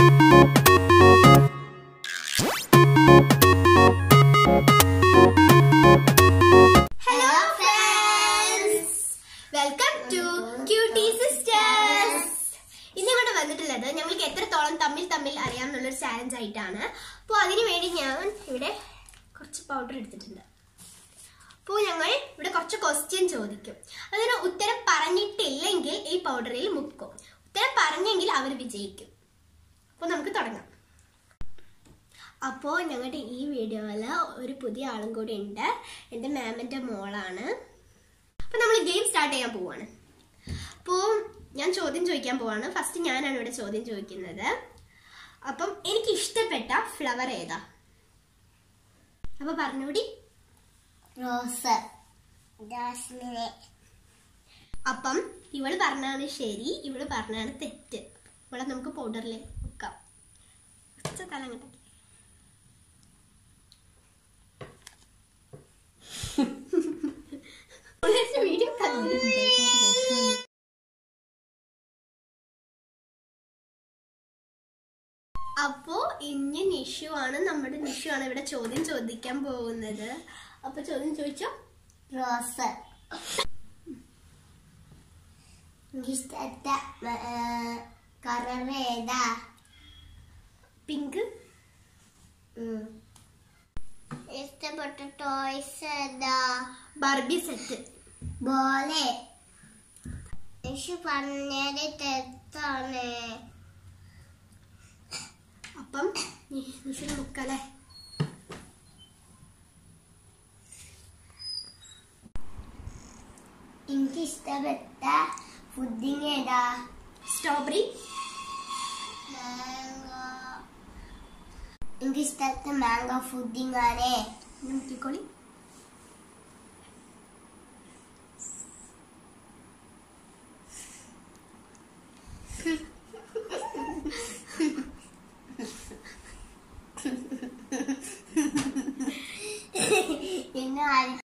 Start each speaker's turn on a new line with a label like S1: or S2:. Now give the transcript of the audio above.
S1: Hello friends welcome to cutie sisters ഇന്ന് ഇവിടെ വന്നിട്ടുള്ളത് ഞങ്ങൾക്ക് എത്രത്തോളം തമ്മിൽ തമ്മിൽ അറിയാമെന്നുള്ളൊരു ചാലഞ്ച് ആയിട്ടാണ് അപ്പോൾ അതിനു വേണ്ടി ഞാൻ ഇവിടെ കുറച്ച് പൗഡർ എടുത്തിട്ടുണ്ട് അപ്പോൾ ഞങ്ങൾ ഇവിടെ കുറച്ച് ക്വസ്റ്റ്യൻ ചോദിക്കും അതിന് ഉത്തരം പറഞ്ഞിട്ടില്ലെങ്കിൽ ഈ പൗഡറിൽ മുക്കും ഉത്തരം പറഞ്ഞെങ്കിൽ അവർ വിജയിക്കും അപ്പോൾ നമുക്ക് തുടങ്ങാം അപ്പോൾ ഞങ്ങളുടെ ഈ വീഡിയോയിൽ ഒരു പുതിയ ആളും കൂടി ഉണ്ട് എൻ്റെ മാമിൻ്റെ മോളാണ് അപ്പോൾ നമ്മൾ ഗെയിം സ്റ്റാർട്ട് ചെയ്യാൻ പോവാണ് അപ്പോൾ ഞാൻ ചോദ്യം ചോദിക്കാൻ പോവാണ് ഫസ്റ്റ് ഞാനാണ് ഇവിടെ ചോദ്യം ചോദിക്കുന്നത് അപ്പം എനിക്ക് ഇഷ്ടപ്പെട്ട ഫ്ലവർ ഏതാ അപ്പോൾ പറഞ്ഞൂടി
S2: റോസ് ജാസ്മിനെ
S1: അപ്പം ഇവള് പറഞ്ഞാണ് ശരി ഇവള് പറഞ്ഞാണ് തെറ്റ് ഇവളെ നമുക്ക് പൗഡറിൽ വെക്കാം കുറച്ച് തല അങ്ങോട്ട് വീഡിയോ അപ്പോ ഇനി നിഷു ആണ് നമ്മുടെ നിഷു ആണ് ഇവിടെ ചോദ്യം ചോദിക്കാൻ പോകുന്നത് അപ്പൊ ചോദ്യം ചോദിച്ചോ
S2: റോസ് എനിക്കിഷ്ടപ്പെട്ട കളർ ഏതാ
S1: പിങ്ക്
S2: ഉം. ഇഷ്ടപ്പെട്ട ടോയ്സ് ഏതാ
S1: ബാർബി സെറ്റ്
S2: ബോലെ എനിക്ക് പറഞ്ഞത് തെറ്റാണ്
S1: അപ്പം നി- നിഷു നോക്കല്ലേ
S2: എനിക്ക് ഇഷ്ടപ്പെട്ട ഫുഡിങ് ഏതാ
S1: സ്ട്രോബെറി
S2: മാംഗോ എനിക്ക് ഇഷ്ടപ്പെട്ട മാംഗോ ഫുഡിങ് ആണ്
S1: നോക്കിക്കോളി
S2: പിന്നെ ആര്-